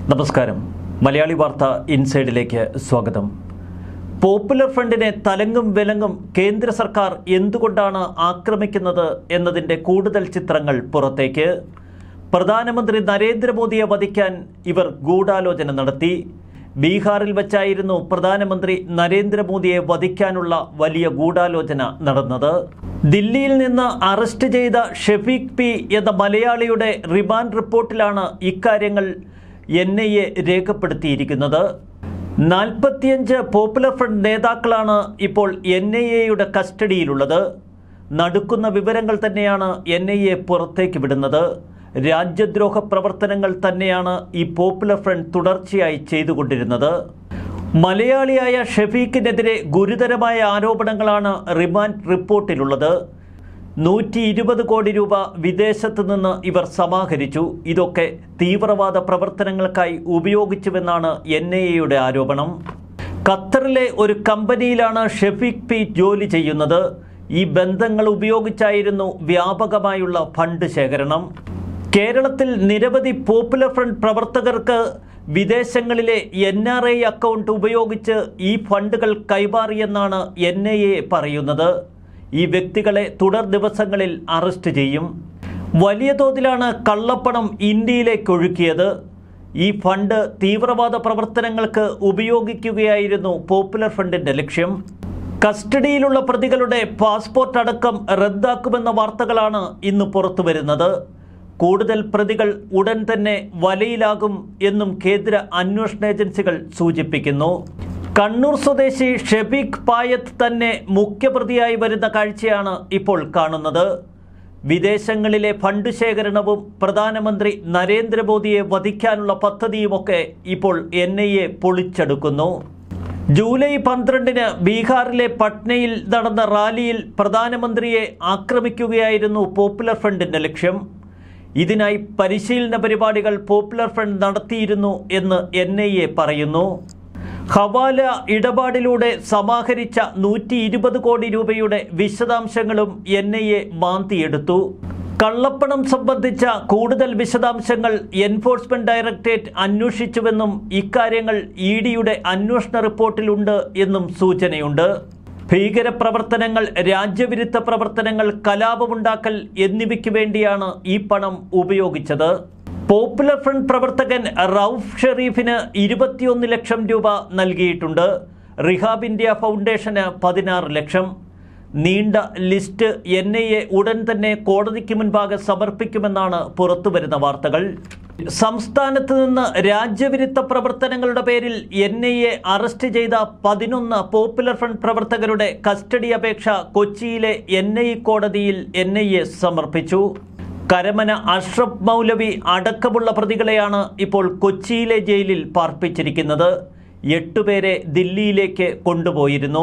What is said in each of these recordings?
നമസ്കാരം മലയാളി വാർത്ത ഇൻസൈഡിലേക്ക് സ്വാഗതം പോപ്പുലർ ഫ്രണ്ടിനെ തലങ്ങും വിലങ്ങും കേന്ദ്ര സർക്കാർ എന്തുകൊണ്ടാണ് ആക്രമിക്കുന്നത് എന്നതിൻ്റെ കൂടുതൽ ചിത്രങ്ങൾ പുറത്തേക്ക് പ്രധാനമന്ത്രി നരേന്ദ്രമോദിയെ വധിക്കാൻ ഇവർ ഗൂഢാലോചന നടത്തി ബീഹാറിൽ വച്ചായിരുന്നു പ്രധാനമന്ത്രി നരേന്ദ്രമോദിയെ വധിക്കാനുള്ള വലിയ ഗൂഢാലോചന നടന്നത് ദില്ലിയിൽ നിന്ന് അറസ്റ്റ് ചെയ്ത ഷെഫീഖ് പി എന്ന മലയാളിയുടെ റിമാൻഡ് റിപ്പോർട്ടിലാണ് ഇക്കാര്യങ്ങൾ എൻ ഐ എ രേഖപ്പെടുത്തിയിരിക്കുന്നത് നാൽപ്പത്തിയഞ്ച് പോപ്പുലർ ഫ്രണ്ട് നേതാക്കളാണ് ഇപ്പോൾ എൻ ഐ എയുടെ കസ്റ്റഡിയിലുള്ളത് നടുക്കുന്ന വിവരങ്ങൾ തന്നെയാണ് എൻ ഐ എ പുറത്തേക്ക് വിടുന്നത് രാജ്യദ്രോഹ പ്രവർത്തനങ്ങൾ തന്നെയാണ് ഈ പോപ്പുലർ ഫ്രണ്ട് തുടർച്ചയായി ചെയ്തുകൊണ്ടിരുന്നത് മലയാളിയായ ഷെഫീഖിനെതിരെ ഗുരുതരമായ ആരോപണങ്ങളാണ് റിമാൻഡ് റിപ്പോർട്ടിലുള്ളത് നൂറ്റി ഇരുപത് കോടി രൂപ വിദേശത്ത് നിന്ന് ഇവർ സമാഹരിച്ചു ഇതൊക്കെ തീവ്രവാദ പ്രവർത്തനങ്ങൾക്കായി ഉപയോഗിച്ചുവെന്നാണ് എൻ ഐ എയുടെ ആരോപണം ഖത്തറിലെ ഒരു കമ്പനിയിലാണ് ഷെഫീഖ് പി ജോലി ചെയ്യുന്നത് ഈ ബന്ധങ്ങൾ ഉപയോഗിച്ചായിരുന്നു വ്യാപകമായുള്ള ഫണ്ട് ശേഖരണം കേരളത്തിൽ നിരവധി പോപ്പുലർ ഫ്രണ്ട് പ്രവർത്തകർക്ക് വിദേശങ്ങളിലെ എൻ ആർ ഐ അക്കൗണ്ട് ഉപയോഗിച്ച് ഈ ഫണ്ടുകൾ കൈമാറിയെന്നാണ് എൻ ഐ എ പറയുന്നത് ഈ വ്യക്തികളെ തുടർ ദിവസങ്ങളിൽ അറസ്റ്റ് ചെയ്യും വലിയ തോതിലാണ് കള്ളപ്പണം ഇന്ത്യയിലേക്ക് ഒഴുക്കിയത് ഈ ഫണ്ട് തീവ്രവാദ പ്രവർത്തനങ്ങൾക്ക് ഉപയോഗിക്കുകയായിരുന്നു പോപ്പുലർ ഫ്രണ്ടിന്റെ ലക്ഷ്യം കസ്റ്റഡിയിലുള്ള പ്രതികളുടെ പാസ്പോർട്ട് അടക്കം റദ്ദാക്കുമെന്ന വാർത്തകളാണ് ഇന്ന് പുറത്തു വരുന്നത് കൂടുതൽ പ്രതികൾ ഉടൻ തന്നെ വലയിലാകും എന്നും കേന്ദ്ര അന്വേഷണ ഏജൻസികൾ സൂചിപ്പിക്കുന്നു കണ്ണൂർ സ്വദേശി ഷെബീഖ് പായത്ത് തന്നെ മുഖ്യപ്രതിയായി വരുന്ന കാഴ്ചയാണ് ഇപ്പോൾ കാണുന്നത് വിദേശങ്ങളിലെ ഫണ്ട് ശേഖരണവും പ്രധാനമന്ത്രി നരേന്ദ്രമോദിയെ വധിക്കാനുള്ള പദ്ധതിയുമൊക്കെ ഇപ്പോൾ എൻ ഐ എ പൊളിച്ചെടുക്കുന്നു ജൂലൈ പന്ത്രണ്ടിന് ബീഹാറിലെ പട്നയിൽ നടന്ന റാലിയിൽ പ്രധാനമന്ത്രിയെ ആക്രമിക്കുകയായിരുന്നു പോപ്പുലർ ഫ്രണ്ടിന്റെ ലക്ഷ്യം ഇതിനായി പരിശീലന പരിപാടികൾ പോപ്പുലർ ഫ്രണ്ട് നടത്തിയിരുന്നു എന്ന് എൻ ഐ എ പറയുന്നു ഹവാല ഇടപാടിലൂടെ സമാഹരിച്ച നൂറ്റി ഇരുപത് കോടി രൂപയുടെ വിശദാംശങ്ങളും എൻ ഐ എ മാന്തിയെടുത്തു കള്ളപ്പണം സംബന്ധിച്ച കൂടുതൽ വിശദാംശങ്ങൾ എൻഫോഴ്സ്മെന്റ് ഡയറക്ടറേറ്റ് അന്വേഷിച്ചുവെന്നും ഇക്കാര്യങ്ങൾ ഇ ഡിയുടെ അന്വേഷണ റിപ്പോർട്ടിലുണ്ട് എന്നും സൂചനയുണ്ട് ഭീകരപ്രവർത്തനങ്ങൾ രാജ്യവിരുദ്ധ പ്രവർത്തനങ്ങൾ കലാപമുണ്ടാക്കൽ എന്നിവയ്ക്ക് വേണ്ടിയാണ് ഈ പണം ഉപയോഗിച്ചത് പോപ്പുലർ ഫ്രണ്ട് പ്രവർത്തകൻ റൌഫ് ഷെറീഫിന് ഇരുപത്തിയൊന്ന് ലക്ഷം രൂപ നൽകിയിട്ടുണ്ട് റിഹാബ് ഇന്ത്യ ഫൗണ്ടേഷന് പതിനാറ് ലക്ഷം നീണ്ട ലിസ്റ്റ് എൻ ഐ എ ഉടൻ തന്നെ കോടതിക്ക് മുൻപാകെ സമർപ്പിക്കുമെന്നാണ് പുറത്തുവരുന്ന വാർത്തകൾ സംസ്ഥാനത്ത് നിന്ന് രാജ്യവിരുദ്ധ പ്രവർത്തനങ്ങളുടെ പേരിൽ എൻ ഐ എ അറസ്റ്റ് ചെയ്ത പതിനൊന്ന് പോപ്പുലർ ഫ്രണ്ട് പ്രവർത്തകരുടെ കസ്റ്റഡി അപേക്ഷ കൊച്ചിയിലെ എൻ ഐ കോടതിയിൽ എൻ ഐ എ സമർപ്പിച്ചു കരമന അഷ്റഫ് മൗലവി അടക്കമുള്ള പ്രതികളെയാണ് ഇപ്പോൾ കൊച്ചിയിലെ ജയിലിൽ പാർപ്പിച്ചിരിക്കുന്നത് എട്ടുപേരെ ദില്ലിയിലേക്ക് കൊണ്ടുപോയിരുന്നു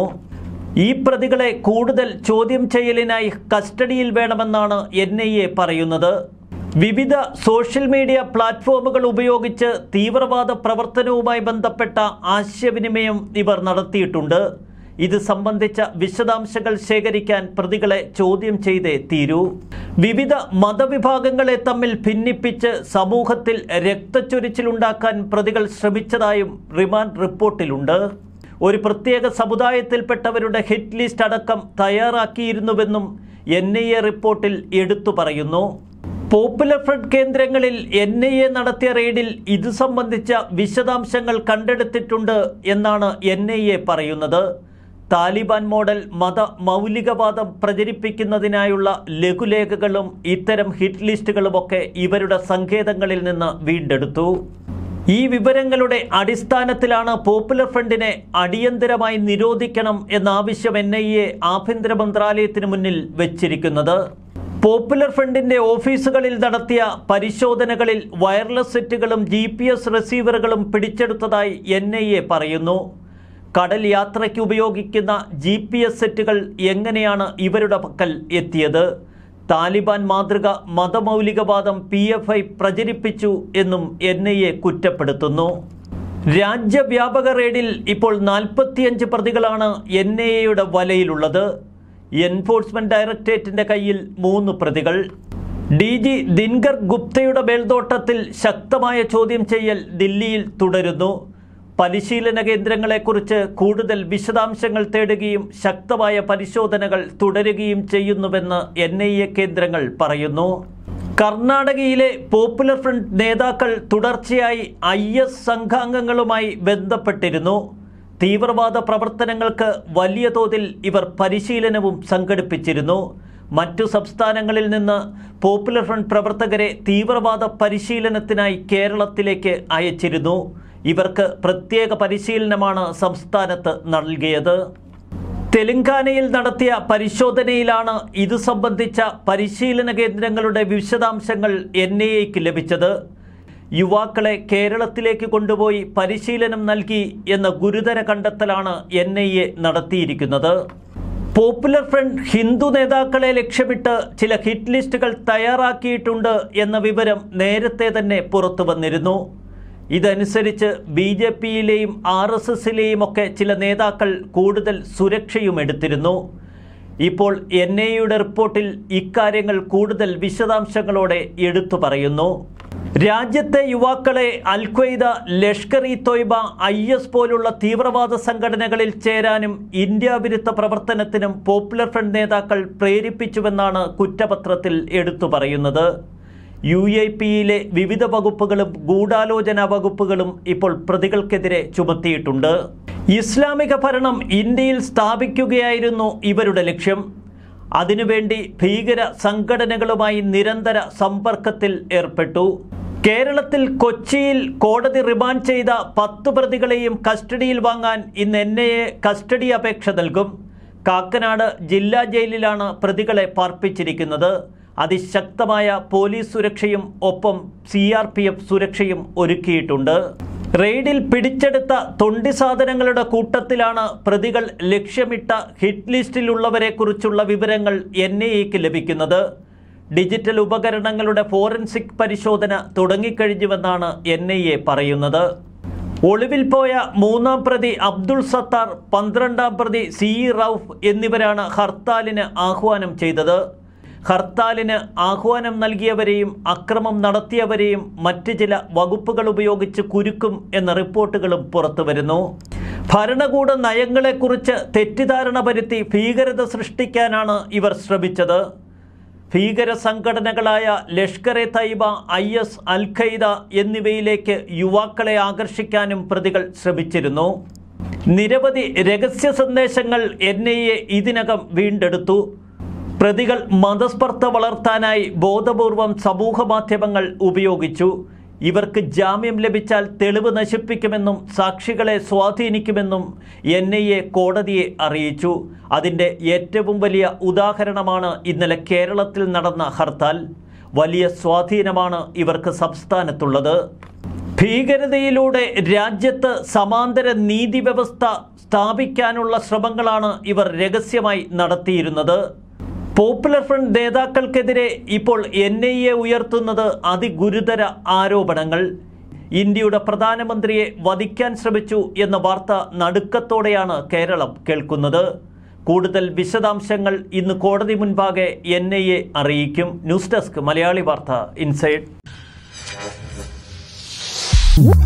ഈ പ്രതികളെ കൂടുതൽ ചോദ്യം ചെയ്യലിനായി കസ്റ്റഡിയിൽ വേണമെന്നാണ് എൻ ഐ എ പറയുന്നത് വിവിധ സോഷ്യൽ മീഡിയ പ്ലാറ്റ്ഫോമുകൾ ഉപയോഗിച്ച് തീവ്രവാദ പ്രവർത്തനവുമായി ബന്ധപ്പെട്ട ആശയവിനിമയം ഇവർ നടത്തിയിട്ടുണ്ട് ഇത് സംബന്ധിച്ച വിശദാംശങ്ങൾ ശേഖരിക്കാൻ പ്രതികളെ ചോദ്യം ചെയ്തേ തീരൂ വിവിധ മതവിഭാഗങ്ങളെ തമ്മിൽ ഭിന്നിപ്പിച്ച് സമൂഹത്തിൽ രക്തച്ചൊരിച്ചിലുണ്ടാക്കാൻ പ്രതികൾ ശ്രമിച്ചതായും റിമാൻഡ് റിപ്പോർട്ടിലുണ്ട് ഒരു പ്രത്യേക സമുദായത്തിൽപ്പെട്ടവരുടെ ഹിറ്റ് ലിസ്റ്റ് അടക്കം തയ്യാറാക്കിയിരുന്നുവെന്നും എൻ ഐ എ റിപ്പോർട്ടിൽ എടുത്തു പറയുന്നു പോപ്പുലർ ഫ്രണ്ട് കേന്ദ്രങ്ങളിൽ എൻ ഐ എ നടത്തിയ റെയ്ഡിൽ ഇത് സംബന്ധിച്ച വിശദാംശങ്ങൾ കണ്ടെടുത്തിട്ടുണ്ട് എന്നാണ് എൻ ഐ എ പറയുന്നത് താലിബാൻ മോഡൽ മത മൗലികവാദം പ്രചരിപ്പിക്കുന്നതിനായുള്ള ലഘുലേഖകളും ഇത്തരം ഹിറ്റ് ലിസ്റ്റുകളുമൊക്കെ ഇവരുടെ സങ്കേതങ്ങളിൽ നിന്ന് വീണ്ടെടുത്തു ഈ വിവരങ്ങളുടെ അടിസ്ഥാനത്തിലാണ് പോപ്പുലർ ഫ്രണ്ടിനെ അടിയന്തരമായി നിരോധിക്കണം എന്ന ആവശ്യം എൻ ഐ എ ആഭ്യന്തര മന്ത്രാലയത്തിന് മുന്നിൽ വെച്ചിരിക്കുന്നത് പോപ്പുലർ ഫ്രണ്ടിന്റെ ഓഫീസുകളിൽ നടത്തിയ പരിശോധനകളിൽ വയർലെസ് സെറ്റുകളും ജി പി എസ് റിസീവറുകളും പിടിച്ചെടുത്തതായി എൻ ഐ എ പറയുന്നു കടൽ യാത്രയ്ക്ക് ഉപയോഗിക്കുന്ന ജി പി എസ് സെറ്റുകൾ എങ്ങനെയാണ് ഇവരുടെ പക്കൽ എത്തിയത് താലിബാൻ മാതൃക മതമൗലികവാദം പി എഫ് ഐ പ്രചരിപ്പിച്ചു എന്നും എൻ ഐ എ കുറ്റപ്പെടുത്തുന്നു രാജ്യവ്യാപക റെയ്ഡിൽ ഇപ്പോൾ നാൽപ്പത്തിയഞ്ച് പ്രതികളാണ് എൻ ഐ എയുടെ വലയിലുള്ളത് എൻഫോഴ്സ്മെന്റ് ഡയറക്ടറേറ്റിന്റെ കയ്യിൽ മൂന്ന് പ്രതികൾ ഡി ജി ദിൻഗർ ഗുപ്തയുടെ മേൽനോട്ടത്തിൽ ശക്തമായ ചോദ്യം ചെയ്യൽ ദില്ലിയിൽ തുടരുന്നു പരിശീലന കേന്ദ്രങ്ങളെക്കുറിച്ച് കൂടുതൽ വിശദാംശങ്ങൾ തേടുകയും ശക്തമായ പരിശോധനകൾ തുടരുകയും ചെയ്യുന്നുവെന്ന് എൻ ഐ എ കേന്ദ്രങ്ങൾ പറയുന്നു കർണാടകയിലെ പോപ്പുലർ ഫ്രണ്ട് നേതാക്കൾ തുടർച്ചയായി ഐ എസ് സംഘാംഗങ്ങളുമായി ബന്ധപ്പെട്ടിരുന്നു തീവ്രവാദ പ്രവർത്തനങ്ങൾക്ക് വലിയ തോതിൽ ഇവർ പരിശീലനവും സംഘടിപ്പിച്ചിരുന്നു മറ്റു സംസ്ഥാനങ്ങളിൽ നിന്ന് പോപ്പുലർ ഫ്രണ്ട് പ്രവർത്തകരെ തീവ്രവാദ പരിശീലനത്തിനായി കേരളത്തിലേക്ക് അയച്ചിരുന്നു ഇവർക്ക് പ്രത്യേക പരിശീലനമാണ് സംസ്ഥാനത്ത് നൽകിയത് തെലങ്കാനയിൽ നടത്തിയ പരിശോധനയിലാണ് ഇത് സംബന്ധിച്ച പരിശീലന കേന്ദ്രങ്ങളുടെ വിശദാംശങ്ങൾ എൻ ഐ എക്ക് ലഭിച്ചത് യുവാക്കളെ കേരളത്തിലേക്ക് കൊണ്ടുപോയി പരിശീലനം നൽകി എന്ന ഗുരുതര കണ്ടെത്തലാണ് എൻ ഐ എ നടത്തിയിരിക്കുന്നത് പോപ്പുലർ ഫ്രണ്ട് ഹിന്ദു നേതാക്കളെ ലക്ഷ്യമിട്ട് ചില ഹിറ്റ് ലിസ്റ്റുകൾ തയ്യാറാക്കിയിട്ടുണ്ട് എന്ന വിവരം നേരത്തെ തന്നെ പുറത്തു വന്നിരുന്നു ഇതനുസരിച്ച് ബി ജെ പിയിലെയും ആർ എസ് എസിലെയും ഒക്കെ ചില നേതാക്കൾ കൂടുതൽ സുരക്ഷയും എടുത്തിരുന്നു ഇപ്പോൾ എൻ ഐ യുടെ റിപ്പോർട്ടിൽ ഇക്കാര്യങ്ങൾ കൂടുതൽ വിശദാംശങ്ങളോടെ എടുത്തു പറയുന്നു രാജ്യത്തെ യുവാക്കളെ Al Qaeda Lashkar e Taiba I S പോലുള്ള തീവ്രവാദ സംഘടനകളിൽ ചേരാനും ഇന്ത്യ വിരുദ്ധ പ്രവർത്തനത്തിനും പോപ്പുലർ ഫ്രണ്ട് നേതാക്കൾ പ്രേരിപ്പിച്ചുവെന്നാണ് കുറ്റപത്രത്തിൽ എടുത്തു പറയുന്നത് യു എ പിയിലെ വിവിധ വകുപ്പുകളും ഗൂഢാലോചന വകുപ്പുകളും ഇപ്പോൾ പ്രതികൾക്കെതിരെ ചുമത്തിയിട്ടുണ്ട് ഇസ്ലാമിക ഭരണം ഇന്ത്യയിൽ സ്ഥാപിക്കുകയായിരുന്നു ഇവരുടെ ലക്ഷ്യം അതിനുവേണ്ടി ഭീകര സംഘടനകളുമായി നിരന്തര സമ്പർക്കത്തിൽ ഏർപ്പെട്ടു കേരളത്തിൽ കൊച്ചിയിൽ കോടതി റിമാൻഡ് ചെയ്ത പത്ത് പ്രതികളെയും കസ്റ്റഡിയിൽ വാങ്ങാൻ ഇന്ന് എൻ ഐ എ കസ്റ്റഡി അപേക്ഷ നൽകും കാക്കനാട് ജില്ലാ ജയിലിലാണ് പ്രതികളെ പാർപ്പിച്ചിരിക്കുന്നത് അതിശക്തമായ പോലീസ് സുരക്ഷയും ഒപ്പം സി ആർ പി എഫ് സുരക്ഷയും ഒരുക്കിയിട്ടുണ്ട് റെയ്ഡിൽ പിടിച്ചെടുത്ത തൊണ്ടി സാധനങ്ങളുടെ കൂട്ടത്തിലാണ് പ്രതികൾ ലക്ഷ്യമിട്ട ഹിറ്റ് ലിസ്റ്റിലുള്ളവരെ കുറിച്ചുള്ള വിവരങ്ങൾ എൻ ഐ എക്ക് ലഭിക്കുന്നത് ഡിജിറ്റൽ ഉപകരണങ്ങളുടെ ഫോറൻസിക് പരിശോധന തുടങ്ങിക്കഴിഞ്ഞുവെന്നാണ് എൻ ഐ എ പറയുന്നത് ഒളിവിൽ പോയ മൂന്നാം പ്രതി അബ്ദുൾ സത്താർ പന്ത്രണ്ടാം പ്രതി സി ഇ റൌഫ് എന്നിവരാണ് ഹർത്താലിന് ആഹ്വാനം ചെയ്തത് ഹർത്താലിന് ആഹ്വാനം നൽകിയവരെയും അക്രമം നടത്തിയവരെയും മറ്റ് ചില വകുപ്പുകൾ ഉപയോഗിച്ച് കുരുക്കും എന്ന റിപ്പോർട്ടുകളും പുറത്തുവരുന്നു ഭരണകൂട നയങ്ങളെക്കുറിച്ച് തെറ്റിദ്ധാരണ വരുത്തി ഭീകരത സൃഷ്ടിക്കാനാണ് ഇവർ ശ്രമിച്ചത് ഭീകര സംഘടനകളായ Lashkar e Taiba I S Al Qaeda എന്നിവയിലേക്ക് യുവാക്കളെ ആകർഷിക്കാനും പ്രതികൾ ശ്രമിച്ചിരുന്നു നിരവധി രഹസ്യ സന്ദേശങ്ങൾ എൻ ഐ എ ഇതിനകം വീണ്ടെടുത്തു പ്രതികൾ മതസ്പർദ്ധ വളർത്താനായി ബോധപൂർവം സമൂഹ മാധ്യമങ്ങൾ ഉപയോഗിച്ചു ഇവർക്ക് ജാമ്യം ലഭിച്ചാൽ തെളിവ് നശിപ്പിക്കുമെന്നും സാക്ഷികളെ സ്വാധീനിക്കുമെന്നും എൻ ഐ എ കോടതിയെ അറിയിച്ചു അതിൻ്റെ ഏറ്റവും വലിയ ഉദാഹരണമാണ് ഇന്നലെ കേരളത്തിൽ നടന്ന ഹർത്താൽ വലിയ സ്വാധീനമാണ് ഇവർക്ക് സംസ്ഥാനത്തുള്ളത് ഭീകരതയിലൂടെ രാജ്യത്ത് സമാന്തര നീതി വ്യവസ്ഥ സ്ഥാപിക്കാനുള്ള ശ്രമങ്ങളാണ് ഇവർ രഹസ്യമായി നടത്തിയിരുന്നത് പോപ്പുലർ ഫ്രണ്ട് നേതാക്കൾക്കെതിരെ ഇപ്പോൾ എൻ ഐ എ ഉയർത്തുന്നത് അതിഗുരുതര ആരോപണങ്ങൾ ഇന്ത്യയുടെ പ്രധാനമന്ത്രിയെ വധിക്കാൻ ശ്രമിച്ചു എന്ന വാർത്ത നടുക്കത്തോടെയാണ് കേരളം കേൾക്കുന്നത് കൂടുതൽ വിശദാംശങ്ങൾ ഇന്ന് കോടതി മുൻപാകെ എൻ ഐ എ അറിയിക്കും news desk Malayali Vartha inside